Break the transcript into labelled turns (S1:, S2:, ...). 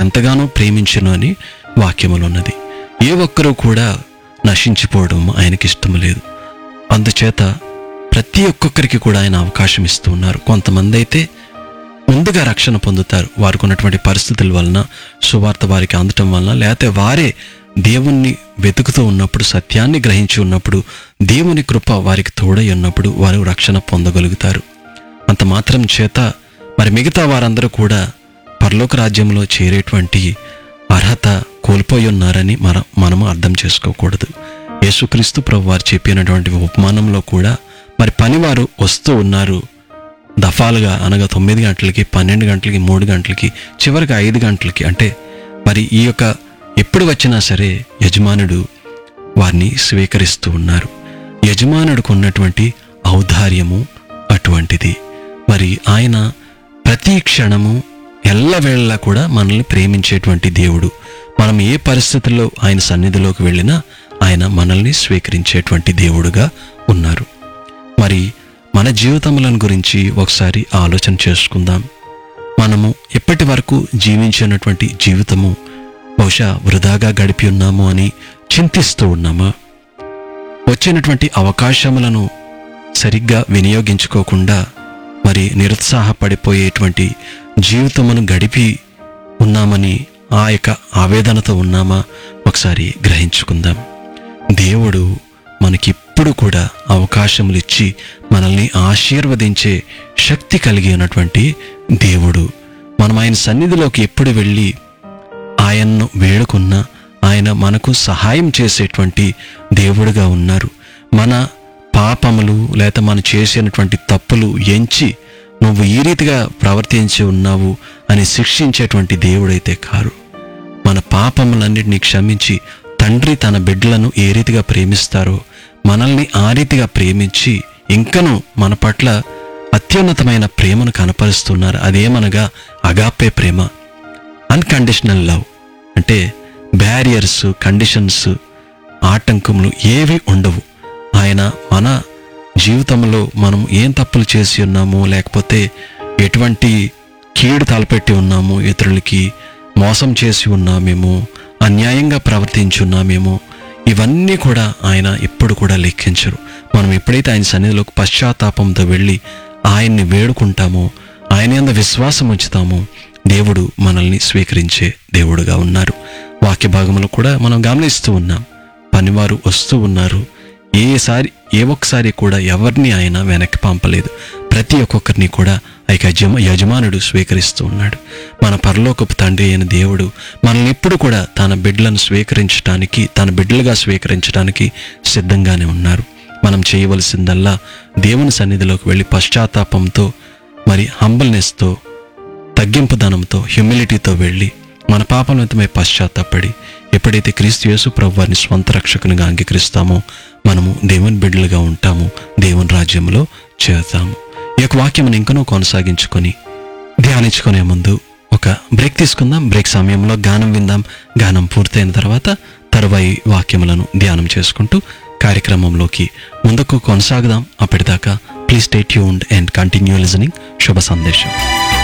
S1: ఎంతగానో ప్రేమించును అని వాక్యములు ఉన్నది ఏ ఒక్కరూ కూడా నశించిపోవడం ఆయనకి ఇష్టం లేదు అందుచేత ప్రతి ఒక్కొక్కరికి కూడా ఆయన అవకాశం ఇస్తూ ఉన్నారు కొంతమంది అయితే ముందుగా రక్షణ పొందుతారు వారికి ఉన్నటువంటి పరిస్థితుల వలన సువార్త వారికి అందటం వలన లేకపోతే వారే దేవుణ్ణి వెతుకుతూ ఉన్నప్పుడు సత్యాన్ని గ్రహించి ఉన్నప్పుడు దేవుని కృప వారికి తోడై ఉన్నప్పుడు వారు రక్షణ పొందగలుగుతారు అంత మాత్రం చేత మరి మిగతా వారందరూ కూడా పరలోక రాజ్యంలో చేరేటువంటి అర్హత కోల్పోయి ఉన్నారని మన మనము అర్థం చేసుకోకూడదు యేసుక్రీస్తు ప్రభు వారు చెప్పినటువంటి ఉపమానంలో కూడా మరి పనివారు వస్తూ ఉన్నారు దఫాలుగా అనగా తొమ్మిది గంటలకి పన్నెండు గంటలకి మూడు గంటలకి చివరికి ఐదు గంటలకి అంటే మరి ఈ యొక్క ఎప్పుడు వచ్చినా సరే యజమానుడు వారిని స్వీకరిస్తూ ఉన్నారు యజమానుడికి ఉన్నటువంటి ఔదార్యము అటువంటిది మరి ఆయన ప్రతి క్షణము ఎల్లవేళలా కూడా మనల్ని ప్రేమించేటువంటి దేవుడు మనం ఏ పరిస్థితుల్లో ఆయన సన్నిధిలోకి వెళ్ళినా ఆయన మనల్ని స్వీకరించేటువంటి దేవుడుగా ఉన్నారు మరి మన జీవితములను గురించి ఒకసారి ఆలోచన చేసుకుందాం మనము ఎప్పటి వరకు జీవించినటువంటి జీవితము బహుశా వృధాగా గడిపి ఉన్నాము అని చింతిస్తూ ఉన్నామా వచ్చినటువంటి అవకాశములను సరిగ్గా వినియోగించుకోకుండా మరి నిరుత్సాహపడిపోయేటువంటి జీవితమును గడిపి ఉన్నామని ఆ యొక్క ఆవేదనతో ఉన్నామా ఒకసారి గ్రహించుకుందాం దేవుడు మనకిప్పుడు కూడా అవకాశములు ఇచ్చి మనల్ని ఆశీర్వదించే శక్తి కలిగి ఉన్నటువంటి దేవుడు మనం ఆయన సన్నిధిలోకి ఎప్పుడు వెళ్ళి ఆయన్ను వేడుకున్నా ఆయన మనకు సహాయం చేసేటువంటి దేవుడుగా ఉన్నారు మన పాపములు లేక మనం చేసినటువంటి తప్పులు ఎంచి నువ్వు ఈ రీతిగా ప్రవర్తించి ఉన్నావు అని శిక్షించేటువంటి దేవుడైతే కారు మన పాపములన్నిటినీ క్షమించి తండ్రి తన బిడ్డలను ఏ రీతిగా ప్రేమిస్తారో మనల్ని ఆ రీతిగా ప్రేమించి ఇంకను మన పట్ల అత్యున్నతమైన ప్రేమను కనపరుస్తున్నారు అదేమనగా అగాపే ప్రేమ అన్కండిషనల్ లవ్ అంటే బ్యారియర్స్ కండిషన్స్ ఆటంకములు ఏవి ఉండవు ఆయన మన జీవితంలో మనం ఏం తప్పులు చేసి ఉన్నామో లేకపోతే ఎటువంటి కీడు తలపెట్టి ఉన్నామో ఇతరులకి మోసం చేసి ఉన్నామేమో అన్యాయంగా ప్రవర్తించి ఉన్నామేమో ఇవన్నీ కూడా ఆయన ఎప్పుడు కూడా లెక్కించరు మనం ఎప్పుడైతే ఆయన సన్నిధిలోకి పశ్చాత్తాపంతో వెళ్ళి ఆయన్ని వేడుకుంటామో ఆయన యందు విశ్వాసం ఉంచుతామో దేవుడు మనల్ని స్వీకరించే దేవుడుగా ఉన్నారు వాక్య భాగములు కూడా మనం గమనిస్తూ ఉన్నాం పనివారు వస్తూ ఉన్నారు ఏసారి ఏ ఒక్కసారి కూడా ఎవరిని ఆయన వెనక్కి పంపలేదు ప్రతి ఒక్కొక్కరిని కూడా ఆ యొక్క యజమ యజమానుడు స్వీకరిస్తూ ఉన్నాడు మన పరలోకపు తండ్రి అయిన దేవుడు మనల్ని ఎప్పుడు కూడా తన బిడ్డలను స్వీకరించడానికి తన బిడ్డలుగా స్వీకరించడానికి సిద్ధంగానే ఉన్నారు మనం చేయవలసిందల్లా దేవుని సన్నిధిలోకి వెళ్ళి పశ్చాత్తాపంతో మరి హంబల్నెస్తో తగ్గింపుదనంతో హ్యూమిలిటీతో వెళ్ళి మన పాపలమితమై పశ్చాత్తాపడి ఎప్పుడైతే క్రీస్తు యేసు ప్రభు వారిని స్వంత రక్షకునిగా అంగీకరిస్తామో మనము దేవుని బిడ్డలుగా ఉంటాము దేవుని రాజ్యంలో చేరుతాము ఈ యొక్క వాక్యం ఇంకనూ కొనసాగించుకొని ధ్యానించుకునే ముందు ఒక బ్రేక్ తీసుకుందాం బ్రేక్ సమయంలో గానం విందాం గానం పూర్తయిన తర్వాత తరువాయి వాక్యములను ధ్యానం చేసుకుంటూ కార్యక్రమంలోకి ముందుకు కొనసాగుదాం అప్పటిదాకా please stay tuned and continue listening శుభ సందేశం